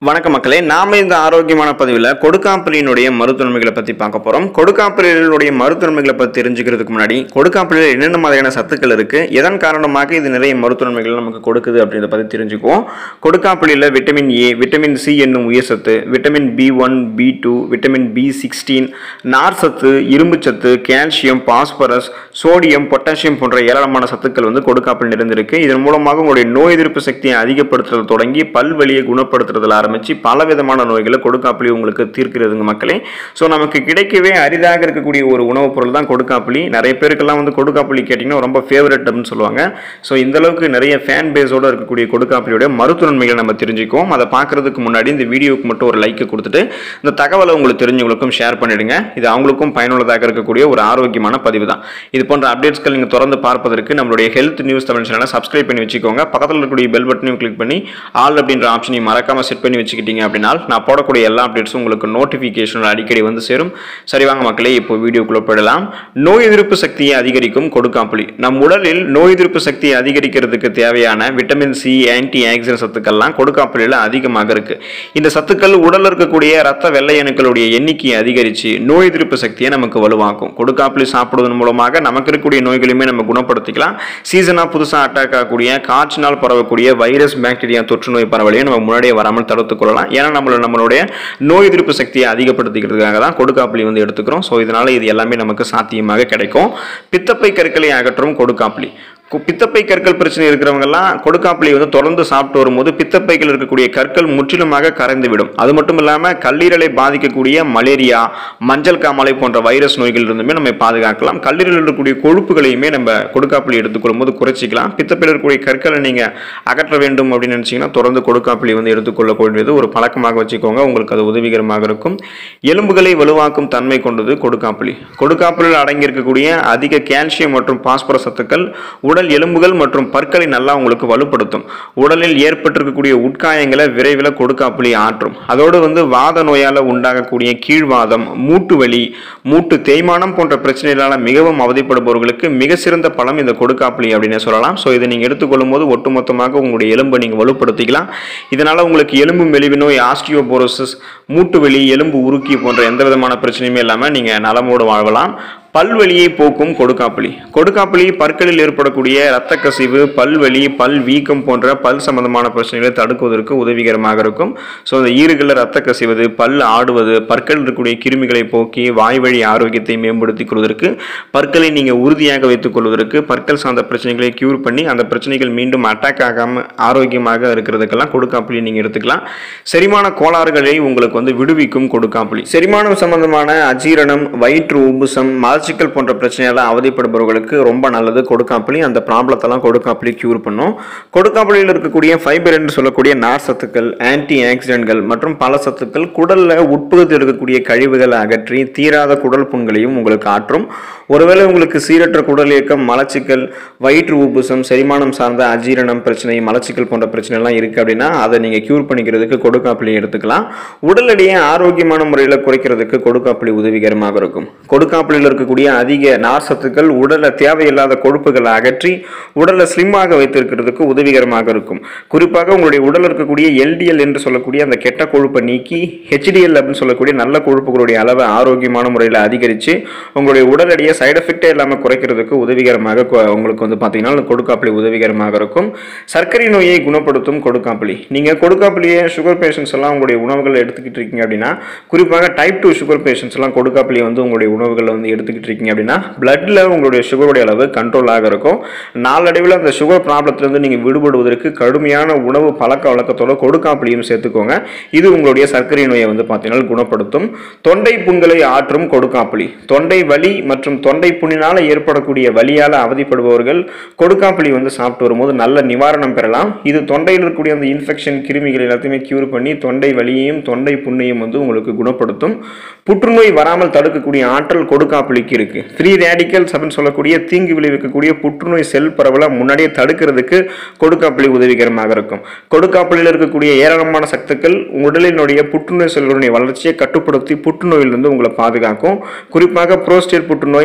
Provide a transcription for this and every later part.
வணக்கம் மக்களே நாம இந்த ஆரோக்கியமான பதிவில் கொடுக்காப்புளியினுடைய மருத்துவன்மைகளை பற்றி பார்க்க போகிறோம் கொடுக்காப்புளியினுடைய மருத்துவன்மைகளை பற்றி தெரிஞ்சுக்கிறதுக்கு முன்னாடி கொடுக்காப்புளியில் என்னென்ன மாதிரியான சத்துக்கள் இருக்குது எதன் காரணமாக இது நிறைய மருத்துவன்மைகள் நமக்கு கொடுக்குது அப்படின்றத பற்றி தெரிஞ்சுக்குவோம் கொடுக்காப்புளியில் விட்டமின் ஏ விட்டமின் சி என்னும் உயிர் சத்து vitamin B one B two vitamin B sixteen நார் சத்து இரும்பு சத்து கால்சியம் பாஸ்பரஸ் சோடியம் பொட்டாசியம் போன்ற ஏராளமான சத்துக்கள் வந்து கொடுக்காப்பில் நிறைந்திருக்கு இதன் மூலமாக உங்களுடைய நோய் எதிர்ப்பு சக்தியை அதிகப்படுத்துறது தொடங்கி பல்வலியை குணப்படுத்துறதுல ஆரம்பிச்சு பல விதமான நோய்களை கொடுக்காப்புளி உங்களுக்கு தீர்க்கிறதுங்க மக்களே ஸோ நமக்கு கிடைக்கவே அரிதாக இருக்கக்கூடிய ஒரு உணவுப் பொருள் தான் கொடுக்காப்புளி நிறைய பேருக்கெல்லாம் வந்து கொடுக்காப்புளி கேட்டிங்கன்னா ரொம்ப ஃபேவரட் அப்படின்னு சொல்லுவாங்க ஸோ இந்த அளவுக்கு நிறைய ஃபேன் பேஸோட இருக்கக்கூடிய கொடுக்காப்புளியோட மருத்துவ நன்மைகளை நம்ம தெரிஞ்சுக்குவோம் அதை பார்க்கறதுக்கு முன்னாடி இந்த வீடியோவுக்கு மட்டும் ஒரு லைக் கொடுத்துட்டு இந்த தகவலை உங்களுக்கு தெரிஞ்சவங்களுக்கும் ஷேர் பண்ணிடுங்க இது அவங்களுக்கும் பயனுள்ளதாக இருக்கக்கூடிய ஒரு ஆரோக்கியமான பதிவு தான் இது போன்ற அப்டேட்ஸ்கள் நீங்கள் தொடர்ந்து பார்ப்பதற்கு நம்மளுடைய ஹெல்த் நியூஸ் தமிழ் சேனலை சப்ஸ்கிரைப் பண்ணி வச்சுக்கோங்க பக்கத்தில் இருக்கக்கூடிய பெல் பட்டனையும் கிளிக் பண்ணி ஆல் அப்படின்ற ஆப்ஷனையும் மறக்காம செட் பண்ணி வச்சுக்கிட்டீங்க அப்படின்னா நான் போடக்கூடிய எல்லா அப்டேட்ஸும் உங்களுக்கு நோட்டிஃபிகேஷன் அடிக்கடி வந்து சேரும் சரி வாங்க மக்களே இப்போ வீடியோக்குள்ள போயிடலாம் நோய் எதிர்ப்பு சக்தியை அதிகரிக்கும் கொடுக்காப்புளி நம் உடலில் நோய் எதிர்ப்பு சக்தியை அதிகரிக்கிறதுக்கு தேவையான விட்டமின் சி ஆன்டி ஆக்சிடென்ட் சத்துக்கள்லாம் கொடுக்காப்புளியில் அதிகமாக இருக்கு இந்த சத்துக்கள் உடலில் இருக்கக்கூடிய ரத்த வெள்ளை அணுக்களுடைய எண்ணிக்கையை அதிகரித்து நோய் எதிர்ப்பு சக்தியை நமக்கு வலுவாக்கும் கொடுக்காப்புளி சாப்பிடுவதன் மூலமாக நமக்கு இருக்கக்கூடிய நோய்களையுமே நம்ம குணப்படுத்திக்கலாம் சீசனாக புதுசாக அட்டாக் ஆகக்கூடிய காற்றினால் பரவக்கூடிய வைரஸ் பாக்டீரியா தொற்று நோய் பரவலையும் நம்ம முன்னாடியே வராமல் தடுத்துக் கொள்ளலாம் ஏன்னா நம்மள நம்மளுடைய நோய் எதிர்ப்பு சக்தியை அதிகப்படுத்திக்கிறதுக்காக தான் கொடுக்காப்புளி வந்து எடுத்துக்கிறோம் ஸோ இதனால இது எல்லாமே நமக்கு சாத்தியமாக கிடைக்கும் பித்தப்பை கற்களை அகற்றும் கொடுக்காப்புளி கு- பித்தப்பை கற்கள் பிரச்சனை இருக்கிறவங்கெல்லாம் கொடுக்காப்புளி வந்து தொடர்ந்து சாப்பிட்டு வரும்போது பித்தப்பைகள் இருக்கக்கூடிய கற்கள் முற்றிலுமாக கரைந்து விடும் அது மட்டும் இல்லாமல் கல்லீரலை பாதிக்கக்கூடிய மலேரியா மஞ்சள் காமாலை போன்ற வைரஸ் நோய்கள் இருந்துமே நம்ம பாதுகாக்கலாம் கல்லீரலில் இருக்கக்கூடிய கொழுப்புகளையுமே நம்ம கொடுக்காப்புளி எடுத்துக்கொள்ளும் போது குறைச்சிக்கலாம் பித்தப்பையில் இருக்கக்கூடிய கற்களை நீங்கள் அகற்ற வேண்டும் அப்படின்னு நினச்சிங்கன்னா தொடர்ந்து கொடுக்காப்புளி வந்து எடுத்துக்கொள்ள வேண்டியது ஒரு பழக்கமாக வச்சுக்கோங்க உங்களுக்கு அது உதவிகரமாக இருக்கும் எலும்புகளை வலுவாக்கும் தன்மை கொண்டது கொடுக்காப்புளி கொடுக்காப்புளில் அடங்கியிருக்கக்கூடிய அதிக கால்சியம் மற்றும் பாஸ்பரஸ் சத்துக்கள் உடல் எலும்புகள் மற்றும் பற்களை நல்லா உங்களுக்கு வலுப்படுத்தும் உடலில் ஏற்பட்டிருக்கக்கூடிய உட்காயங்களை விரைவில் கொடுக்காப்புளி ஆற்றும் அதோடு வந்து வாத நோயால் உண்டாகக்கூடிய கீழ்வாதம் மூட்டு வலி மூட்டு தேய்மானம் போன்ற பிரச்சனைகளால் மிகவும் அவதிப்படுபவர்களுக்கு மிக சிறந்த பலம் இந்த கொடுக்காப்புளி அப்படின்னு சொல்லலாம் ஸோ இதை நீங்கள் எடுத்துக்கொள்ளும் போது ஒட்டுமொத்தமாக உங்களுடைய எலும்பை நீங்கள் வலுப்படுத்திக்கலாம் இதனால் உங்களுக்கு எலும்பு மெலிவு நோய் ஆஸ்டியோபோரோசிஸ் மூட்டு வலி எலும்பு உருக்கி போன்ற எந்த விதமான பிரச்சனையுமே இல்லாமல் நீங்கள் நலமோடு வாழலாம் பல்வலியை போக்கும் கொடுக்காப்புளி கொடுக்காப்புளி பற்களில் ஏற்படக்கூடிய இரத்த கசிவு பல்வலி பல் வீக்கம் போன்ற பல் சம்பந்தமான பிரச்சனைகளை தடுக்குவதற்கு உதவிகரமாக இருக்கும் ஸோ இந்த ஈறுகளில் இரத்த கசிவது பல் ஆடுவது பற்களில் இருக்கக்கூடிய கிருமிகளை போக்கி வாய்வழி ஆரோக்கியத்தை மேம்படுத்திக் கொள்வதற்கு பற்களை நீங்கள் உறுதியாக வைத்துக் கொள்வதற்கு பற்கள் சார்ந்த பிரச்சனைகளை கியூர் பண்ணி அந்த பிரச்சனைகள் மீண்டும் அட்டாக் ஆகாமல் ஆரோக்கியமாக இருக்கிறதுக்கெல்லாம் கொடுக்காப்புளி நீங்கள் எடுத்துக்கலாம் செரிமான கோளாறுகளை உங்களுக்கு வந்து விடுவிக்கும் கொடுக்காப்புளி செரிமானம் சம்பந்தமான அஜீரணம் வயிற்று உபுசம் மலச்சிக்கல் போன்ற பிரச்சனையெல்லாம் அவதிப்படுபவர்களுக்கு ரொம்ப நல்லது கொடுக்காப்புளி அந்த ப்ராப்ளத்தெல்லாம் கொடுக்காப்புளி கியூர் பண்ணும் கொடுக்காப்புளியில் இருக்கக்கூடிய ஃபைபர் என்று சொல்லக்கூடிய நார் சத்துக்கள் ஆன்டி ஆக்சிடென்ட்கள் மற்றும் பல சத்துக்கள் குடலில் உட்புகுத்தி இருக்கக்கூடிய கழிவுகளை அகற்றி தீராத குடல் புண்களையும் உங்களுக்கு ஆற்றும் ஒருவேளை உங்களுக்கு சீரற்ற குடல் இயக்கம் மலச்சிக்கல் வயிற்று உப்புசம் செரிமானம் சார்ந்த அஜீரணம் பிரச்சனை மலச்சிக்கல் போன்ற பிரச்சனைலாம் இருக்குது அப்படின்னா அதை நீங்கள் க்யூர் பண்ணிக்கிறதுக்கு கொடுக்காப்புளி எடுத்துக்கலாம் உடல் எடையை ஆரோக்கியமான முறையில் குறைக்கிறதுக்கு கொடுக்காப்புளி உதவிகரமாக இருக்கும் கொடுக்காப்புளியில் இருக்கக்கூடிய அதிக நார் சத்துக்கள் உடலில் தேவையில்லாத கொழுப்புகளை அகற்றி உடலை ஸ்லிம்மாக வைத்திருக்கிறதுக்கு உதவிகரமாக இருக்கும் குறிப்பாக உங்களுடைய உடலில் இருக்கக்கூடிய எல்டிஎல் என்று சொல்லக்கூடிய அந்த கெட்ட கொழுப்பை நீக்கி ஹெச்டிஎல் அப்படின்னு சொல்லக்கூடிய நல்ல கொழுப்புகளுடைய அளவை ஆரோக்கியமான முறையில் அதிகரித்து உங்களுடைய உடல் எடையை சைடு எஃபெக்டே இல்லாமல் குறைக்கிறதுக்கு உதவிகரமாக கொ- உங்களுக்கு வந்து பார்த்தீங்கன்னா அந்த கொடுக்காப்புளி உதவிகரமாக இருக்கும் சர்க்கரை நோயை குணப்படுத்தும் கொடுக்காப்புளி நீங்கள் கொடுக்காப்புளியே சுகர் பேஷண்ட்ஸ் எல்லாம் உங்களுடைய உணவுகள் எடுத்துக்கிட்டு இருக்கீங்க அப்படின்னா குறிப்பாக டைப் டூ சுகர் பேஷண்ட்ஸ் எல்லாம் கொடுக்காப்புளியை வந்து உங்களுடைய உணவுகளை வந்து எடுத்துக்கிட்டு இருக்கீங்க அப்படின்னா பிளட்டில் உங்களுடைய சுகருடைய அளவு கண்ட்ரோலாக இருக்கும் நாளடைவில் அந்த சுகர் ப்ராப்ளத்திலிருந்து நீங்கள் விடுபடுவதற்கு கடுமையான உணவு பழக்க வழக்கத்தோட கொடுக்காப்புளியும் சேர்த்துக்கோங்க இது உங்களுடைய சர்க்கரை நோயை வந்து பார்த்தீங்கன்னா குணப்படுத்தும் தொண்டை புண்களை ஆற்றும் கொடுக்காப்புளி தொண்டை வலி மற்றும் தொண்டை புண்ணினால் ஏற்படக்கூடிய வலியால் அவதிப்படுபவர்கள் கொடுக்காப்புளி வந்து சாப்பிட்டு வரும்போது நல்ல நிவாரணம் பெறலாம் இது தொண்டையில் இருக்கக்கூடிய அந்த இன்ஃபெக்ஷன் கிருமிகள் எல்லாத்தையுமே கியூர் பண்ணி தொண்டை வலியையும் தொண்டை புண்ணையும் வந்து உங்களுக்கு குணப்படுத்தும் புற்றுநோய் வராமல் தடுக்கக்கூடிய ஆற்றல் கொடுக்காப்புளிக்கு இருக்கு ஃப்ரீ ரேடிக்கல்ஸ் அப்படின்னு சொல்லக்கூடிய தீங்கு விளைவிக்கக்கூடிய புற்றுநோய் செல் பரவலை முன்னாடியே தடுக்கிறதுக்கு கொடுக்காப்புளி உதவிகரமாக இருக்கும் கொடுக்காப்புளியில் இருக்கக்கூடிய ஏராளமான சத்துக்கள் உடலினுடைய புற்றுநோய் செல்களுடைய வளர்ச்சியை கட்டுப்படுத்தி புற்றுநோயிலிருந்து உங்களை பாதுகாக்கும் குறிப்பாக புரோஸ்டேட் புற்றுநோய்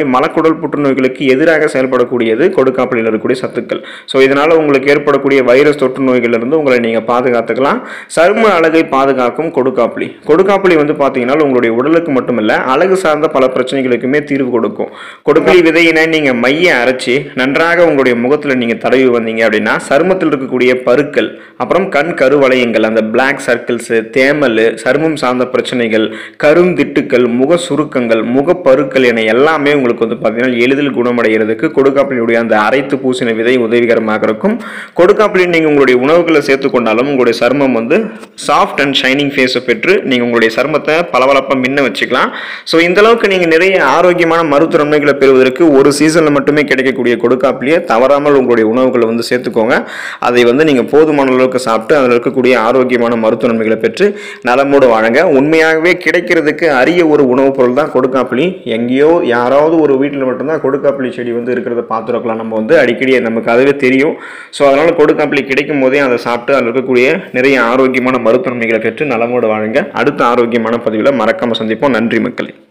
மலக்குடல் புற்றுநோய்களுக்கு எதிராக செயல்படக்கூடியது கொடுக்காப்புளியில் இருக்கக்கூடிய சத்துக்கள் ஸோ இதனால் உங்களுக்கு ஏற்படக்கூடிய வைரஸ் தொற்று நோய்களிலிருந்து உங்களை நீங்கள் பாதுகாத்துக்கலாம் சரும அழகை பாதுகாக்கும் கொடுக்காப்புளி கொடுக்காப்புளி வந்து பார்த்தீங்கன்னா உங்களுடைய உடலுக்கு மட்டுமல்ல அழகு சார்ந்த பல பிரச்சனைகளுக்குமே தீர்வு கொடுக்கும் கொடுக்காப்புளி விதையினை நீங்கள் மைய அரைச்சி நன்றாக உங்களுடைய முகத்தில் நீங்கள் தடவி வந்தீங்க அப்படின்னா சருமத்தில் இருக்கக்கூடிய பருக்கள் அப்புறம் கண் கருவளையங்கள் அந்த பிளாக் சர்க்கிள்ஸு தேமல் சருமம் சார்ந்த பிரச்சனைகள் கருந்திட்டுக்கள் முக சுருக்கங்கள் முகப்பருக்கள் என எல்லாமே உங்களுக்கு வந்து பார்த்தீங்கன்னா எளிதில் குணமடைகிறதுக்கு கொடுக்காப்பினுடைய அந்த அரைத்து பூசின விதை உதவிகரமாக இருக்கும் கொடுக்காப்பிலி நீங்கள் உங்களுடைய உணவுகளை சேர்த்துக்கொண்டாலும் உங்களுடைய சருமம் வந்து சாஃப்ட் அண்ட் ஷைனிங் ஃபேஸை பெற்று நீங்கள் உங்களுடைய சருமத்தை பளபளப்பாக மின்ன வச்சுக்கலாம் ஸோ இந்த அளவுக்கு நீங்கள் நிறைய ஆரோக்கியமான மருத்துவ நன்மைகளை பெறுவதற்கு ஒரு சீசனில் மட்டுமே கிடைக்கக்கூடிய கொடுக்காப்பிலியை தவறாமல் உங்களுடைய உணவுகளை வந்து சேர்த்துக்கோங்க அதை வந்து நீங்கள் போதுமான அளவுக்கு சாப்பிட்டு அதில் இருக்கக்கூடிய ஆரோக்கியமான மருத்துவ நன்மைகளை பெற்று நலமோடு வாழுங்க உண்மையாகவே கிடைக்கிறதுக்கு அரிய ஒரு உணவுப் பொருள் தான் கொடுக்காப்புளி எங்கேயோ யாராவது ஒரு வீட்டில் மட்டும்தான் கொடுக்காப்புளி செடி வந்து இருக்கிறத பார்த்துருக்கலாம் நம்ம வந்து அடிக்கடி நமக்கு அதுவே தெரியும் ஸோ அதனால் கொடுக்காப்புளி கிடைக்கும் போதே அதை சாப்பிட்டு அதில் இருக்கக்கூடிய நிறைய ஆரோக்கியமான மருத்துவ நன்மைகளை பெற்று நலமோடு வாழுங்க அடுத்த ஆரோக்கியமான பதிவில் மறக்காமல் சந்திப்போம் நன்றி மக்களே